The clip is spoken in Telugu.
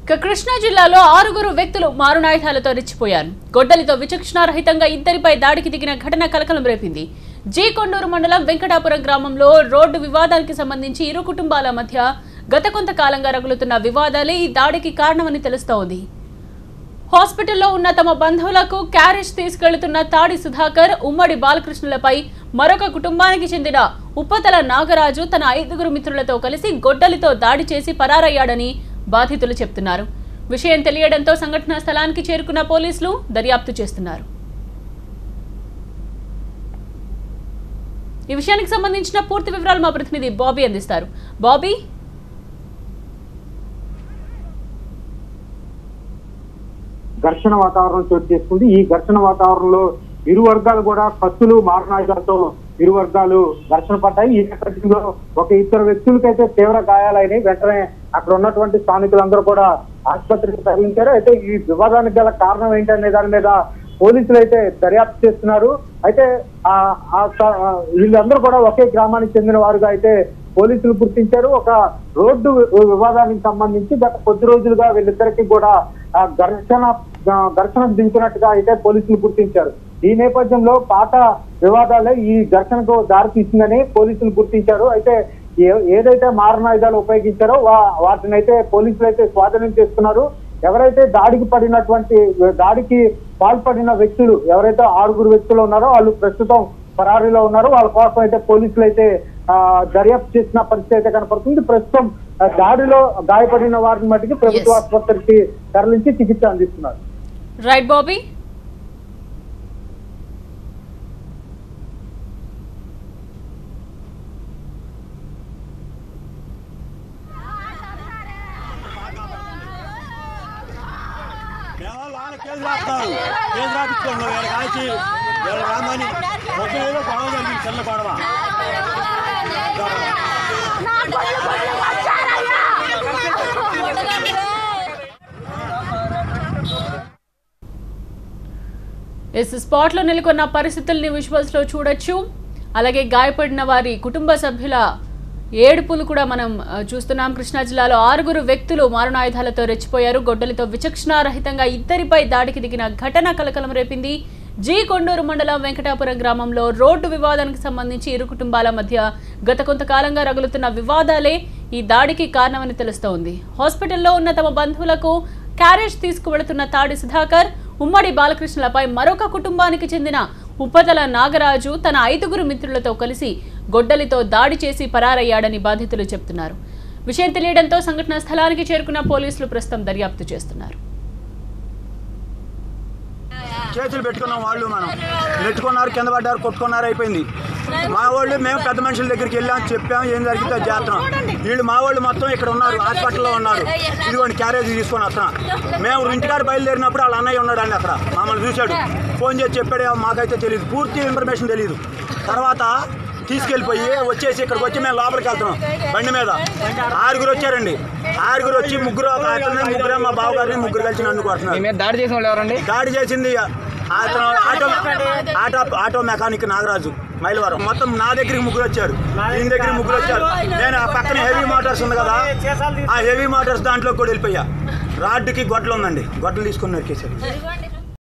ఇక కృష్ణా జిల్లాలో ఆరుగురు వ్యక్తులు మారునాయుధాలతో రెచ్చిపోయారు గొడ్డలితో విచక్షణారహితంగా ఇద్దరిపై దాడికి దిగిన ఘటన కలకలం రేపింది జీ కొండూరు మండలం వెంకటాపురం గ్రామంలో రోడ్డు వివాదానికి సంబంధించి ఇరు కుటుంబాల మధ్య గత కొంతకాలంగా రగులుతున్న వివాదాలే ఈ దాడికి కారణమని తెలుస్తోంది హాస్పిటల్లో ఉన్న తమ బంధువులకు క్యారేజ్ తీసుకెళ్తున్న తాడి సుధాకర్ ఉమ్మడి బాలకృష్ణులపై మరొక కుటుంబానికి చెందిన ఉప్పతల నాగరాజు తన ఐదుగురు మిత్రులతో కలిసి గొడ్డలితో దాడి చేసి పరారయ్యాడని బాధితులు చెప్తున్నారు విషయం తెలియడంతో సంఘటనా స్థలానికి చేరుకున్న పోలీసులు దర్యాప్తు చేస్తున్నారు ఈ విషయానికి సంబంధించిన పూర్తి వివరాలు మా ప్రతినిధి బాబీ అందిస్తారు బాబీ ఘర్షణ వాతావరణం చోటు చేసుకుంది ఈ ఘర్షణ వాతావరణంలో ఇరు వర్గాలు కూడా కత్తులు మారణాయుధాలతో ఇరు వర్గాలు ఘర్షణ పడ్డాయి ఈ నేపథ్యంలో ఒక ఇద్దరు వ్యక్తులకైతే తీవ్ర గాయాలైనవి వెంటనే అక్కడ ఉన్నటువంటి స్థానికులందరూ కూడా ఆసుపత్రికి తరలించారు అయితే ఈ వివాదానికి గల కారణం ఏంటనే దాని మీద పోలీసులు అయితే దర్యాప్తు చేస్తున్నారు అయితే ఆ ఆ స- ఆ వీళ్ళందరూ కూడా ఒకే గ్రామానికి చెందిన వారుగా అయితే పోలీసులు గుర్తించారు ఒక రోడ్డు వి- వివాదానికి సంబంధించి గత కొద్ది రోజులుగా వీళ్ళిద్దరికి కూడా ఆ ఘర్షణ ఆ ఘర్షణకు దిగుతున్నట్టుగా అయితే పోలీసులు గుర్తించారు ఈ నేపథ్యంలో పాత వివాదాలే ఈ ఘర్షణకు దారి తీసిందని పోలీసులు గుర్తించారు అయితే ఏ- ఏదైతే మారణాయుధాలు ఉపయోగించారో వా- వాటిని అయితే పోలీసులు అయితే స్వాధీనం చేసుకున్నారు ఎవరైతే దాడికి పడినటువంటి దాడికి పాల్పడిన వ్యక్తులు ఎవరైతే ఆరుగురు వ్యక్తులు ఉన్నారో వాళ్ళు ప్రస్తుతం పరారీలో ఉన్నారు వాళ్ళ కోసం అయితే పోలీసులు అయితే ఆ, దర్యాప్తు చేసిన పరిస్థితి అయితే కనపడుతుంది ప్రస్తుతం ఆ, దాడిలో గాయపడిన వారిని మట్టికి ప్రభుత్వ Yes. ఆసుపత్రికి తరలించి చికిత్స అందిస్తున్నారు రైట్ బాబీ మేము వాళ్ళ కేసు రాస్తారు కేసు రాపించుకోండి వీళ్ళ కాల్చి వీళ్ళ రామని ఒక ఏదో గొడవ జరిగింది చిన్న గొడవ ఎస్ స్పాట్లో నెలకొన్న పరిస్థితుల్ని విజువల్స్ లో చూడొచ్చు అలాగే గాయపడిన వారి కుటుంబ సభ్యుల ఏడుపులు కూడా మనం ఆ, చూస్తున్నాం కృష్ణా జిల్లాలో ఆరుగురు వ్యక్తులు మారణాయుధాలతో రెచ్చిపోయారు గొడ్డలితో విచక్షణారహితంగా ఇద్దరిపై దాడికి దిగిన ఘటన కలకలం రేపింది జీ కొండూరు మండలం వెంకటాపురం గ్రామంలో రోడ్డు వివాదానికి సంబంధించి ఇరు కుటుంబాల మధ్య గత కొంతకాలంగా రగులుతున్న వివాదాలే ఈ దాడికి కారణమని తెలుస్తోంది హాస్పిటల్లో ఉన్న తమ బంధువులకు క్యారేజ్ తీసుకువెళుతున్న తాడి సుధాకర్ ఉమ్మడి బాలకృష్ణలపై మరొక కుటుంబానికి చెందిన ఉప్పతల నాగరాజు తన ఐదుగురు మిత్రులతో కలిసి గొడ్డలితో దాడి చేసి పరారయ్యాడని బాధితులు చెబుతున్నారు విషయం తెలియడంతో సంఘటనా స్థలానికి చేరుకున్న పోలీసులు ప్రస్తుతం దర్యాప్తు చేస్తున్నారు చేతులు పెట్టుకున్నాం వాళ్ళు మనం నెట్టుకున్నారు కింద పడ్డారు కొట్టుకున్నారు అయిపోయింది మా వాళ్ళు మేము పెద్ద మనుషుల దగ్గరికి వెళ్ళాం చెప్పాం ఏం జరిగిందో అది చేస్తున్నాం వీళ్ళు మా వాళ్ళు మొత్తం ఇక్కడ ఉన్నారు హాస్పిటల్లో ఉన్నారు ఇదిగోండి క్యారేజ్ తీసుకొని వస్తున్నాం మేము ఇంటికాడ బయలుదేరినప్పుడు వాళ్ళ అన్నయ్య ఉన్నాడు అండి అక్కడ మమ్మల్ని చూశాడు ఫోన్ చేసి చెప్పాడు మాకైతే తెలియదు పూర్తి ఇన్ఫర్మేషన్ తెలియదు తర్వాత తీసుకెళ్ళిపోయి వచ్చేసి ఇక్కడికి వచ్చి మేము లోపలికి వెళ్తున్నాం బండి మీద ఆరుగురు వచ్చారండి ఆరుగురు వచ్చి ముగ్గురు ఒక అతను ముగ్గురు మా బావగారిని ముగ్గురు కలిసి నన్ను మీ కొడుతున్నారు మీద దాడి చేసిన వాళ్ళు ఎవరండి దాడి చేసింది అతను auto auto auto mechanic Nagaraju Mylavaram మొత్తం నా దగ్గరికి ముగ్గురు వచ్చారు ఈయన దగ్గర ముగ్గురు వచ్చారు నేను ఆ పక్కన హెవీ మోటార్స్ ఉంది కదా ఆ హెవీ మోటార్స్ దాంట్లో కూడా వెళ్ళిపోయా రాడ్డుకి గొడ్డలు ఉందండి గొడ్డలు తీసుకుని నరికేశారు